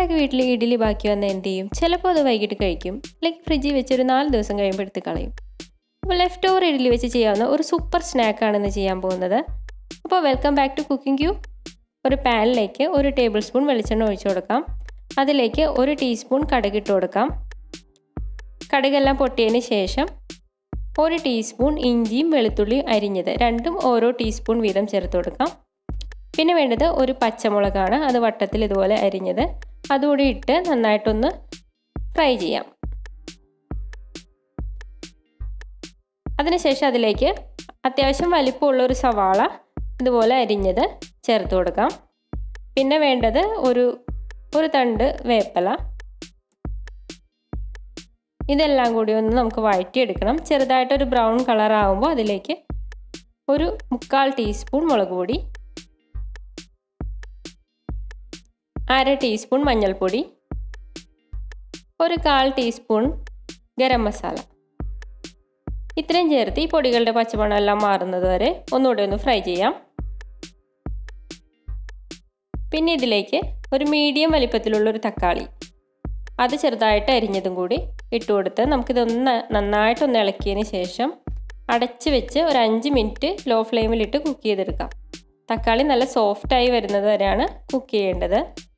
നമ്മുടെയൊക്കെ വീട്ടിൽ ഇഡ്ഡലി ബാക്കി വന്നാൽ എന്ത് ചെയ്യും ചിലപ്പോൾ അത് വൈകിട്ട് കഴിക്കും അല്ലെങ്കിൽ ഫ്രിഡ്ജിൽ വെച്ച് ഒരു നാല് ദിവസം കഴിയുമ്പോൾ എടുത്ത് കളയും അപ്പോൾ ലെഫ്റ്റ് ഓവർ ഇഡ്ഡലി വെച്ച് ചെയ്യാവുന്ന ഒരു സൂപ്പർ സ്നാക്കാണ് ഇന്ന് ചെയ്യാൻ പോകുന്നത് അപ്പോൾ വെൽക്കം ബാക്ക് ടു കുക്കിംഗ് ക്യൂ ഒരു പാനിലേക്ക് ഒരു ടേബിൾ സ്പൂൺ വെളിച്ചെണ്ണ ഒഴിച്ചു കൊടുക്കാം അതിലേക്ക് ഒരു ടീസ്പൂൺ കടുക് ഇട്ട് കൊടുക്കാം കടുകെല്ലാം പൊട്ടിയതിന് ശേഷം ഒരു ടീസ്പൂൺ ഇഞ്ചിയും വെളുത്തുള്ളിയും അരിഞ്ഞത് രണ്ടും ഓരോ ടീസ്പൂൺ വീതം ചേർത്ത് കൊടുക്കാം പിന്നെ വേണ്ടത് ഒരു പച്ചമുളകാണ് അത് വട്ടത്തിൽ ഇതുപോലെ അരിഞ്ഞത് അതുകൂടി ഇട്ട് നന്നായിട്ടൊന്ന് ഫ്രൈ ചെയ്യാം അതിനുശേഷം അതിലേക്ക് അത്യാവശ്യം വലിപ്പമുള്ള ഒരു സവാള ഇതുപോലെ അരിഞ്ഞത് ചേർത്ത് കൊടുക്കാം പിന്നെ വേണ്ടത് ഒരു ഒരു തണ്ട് വേപ്പല ഇതെല്ലാം കൂടി ഒന്ന് നമുക്ക് വഴറ്റിയെടുക്കണം ചെറുതായിട്ടൊരു ബ്രൗൺ കളർ ആകുമ്പോൾ അതിലേക്ക് ഒരു മുക്കാൽ ടീസ്പൂൺ മുളക് പൊടി അര ടീസ്പൂൺ മഞ്ഞൾപ്പൊടി ഒരു കാൽ ടീസ്പൂൺ ഗരം മസാല ഇത്രയും ചേർത്ത് ഈ പൊടികളുടെ പച്ചമണം എല്ലാം മാറുന്നത് വരെ ഒന്നുകൂടെ ഒന്ന് ഫ്രൈ ചെയ്യാം പിന്നെ ഇതിലേക്ക് ഒരു മീഡിയം വലിപ്പത്തിലുള്ള ഒരു തക്കാളി അത് ചെറുതായിട്ട് അരിഞ്ഞതും കൂടി ഇട്ട് കൊടുത്ത് നമുക്കിതൊന്ന് നന്നായിട്ടൊന്ന് ഇളക്കിയതിന് ശേഷം അടച്ച് വെച്ച് ഒരു അഞ്ച് മിനിറ്റ് ലോ ഫ്ലെയിമിലിട്ട് കുക്ക് ചെയ്തെടുക്കാം തക്കാളി നല്ല സോഫ്റ്റായി വരുന്നത് വരെയാണ് കുക്ക് ചെയ്യേണ്ടത്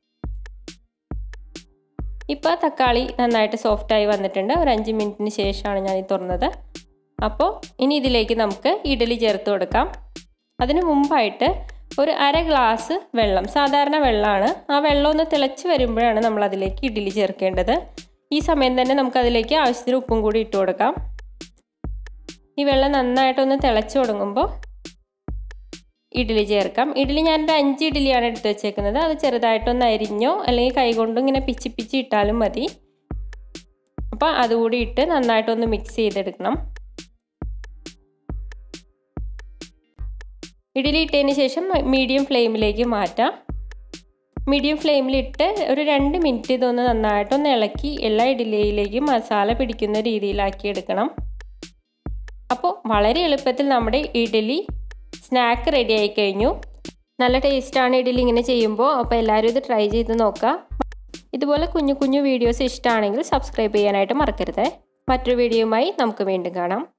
ഇപ്പോൾ തക്കാളി നന്നായിട്ട് സോഫ്റ്റായി വന്നിട്ടുണ്ട് ഒരു അഞ്ച് മിനിറ്റിന് ശേഷമാണ് ഞാൻ ഈ തുറന്നത് അപ്പോൾ ഇനി ഇതിലേക്ക് നമുക്ക് ഇഡലി ചേർത്ത് കൊടുക്കാം അതിന് മുമ്പായിട്ട് ഒരു അര ഗ്ലാസ് വെള്ളം സാധാരണ വെള്ളമാണ് ആ വെള്ളം ഒന്ന് തിളച്ച് വരുമ്പോഴാണ് നമ്മൾ അതിലേക്ക് ഇഡ്ഡലി ചേർക്കേണ്ടത് ഈ സമയം തന്നെ നമുക്ക് അതിലേക്ക് ആവശ്യത്തിന് ഉപ്പും കൂടി ഇട്ട് കൊടുക്കാം ഈ വെള്ളം നന്നായിട്ടൊന്ന് തിളച്ച് തുടങ്ങുമ്പോൾ ഇഡ്ഡലി ചേർക്കാം ഇഡ്ഡലി ഞാൻ ഒരു അഞ്ച് ഇഡ്ഡലിയാണ് എടുത്ത് വെച്ചേക്കുന്നത് അത് ചെറുതായിട്ടൊന്ന് അരിഞ്ഞോ അല്ലെങ്കിൽ കൈകൊണ്ടും ഇങ്ങനെ പിച്ചി പിച്ചി ഇട്ടാലും മതി അപ്പോൾ അതുകൂടി ഇട്ട് നന്നായിട്ടൊന്ന് മിക്സ് ചെയ്തെടുക്കണം ഇഡ്ഡലി ഇട്ടതിന് ശേഷം മീഡിയം ഫ്ലെയിമിലേക്ക് മാറ്റാം മീഡിയം ഫ്ലെയിമിലിട്ട് ഒരു രണ്ട് മിനിറ്റ് ഇതൊന്ന് നന്നായിട്ടൊന്ന് ഇളക്കി എല്ലാ ഇഡ്ഡലിയിലേക്കും മസാല പിടിക്കുന്ന രീതിയിലാക്കി എടുക്കണം അപ്പോൾ വളരെ എളുപ്പത്തിൽ നമ്മുടെ ഇഡ്ഡലി സ്നാക്ക് റെഡി ആയി കഴിഞ്ഞു നല്ല ടേസ്റ്റാണ് ഇഡ്ഡലി ഇങ്ങനെ ചെയ്യുമ്പോൾ അപ്പോൾ എല്ലാവരും ഇത് ട്രൈ ചെയ്ത് നോക്കുക ഇതുപോലെ കുഞ്ഞു കുഞ്ഞു വീഡിയോസ് ഇഷ്ടമാണെങ്കിൽ സബ്സ്ക്രൈബ് ചെയ്യാനായിട്ട് മറക്കരുത് മറ്റൊരു വീഡിയോയുമായി നമുക്ക് വീണ്ടും കാണാം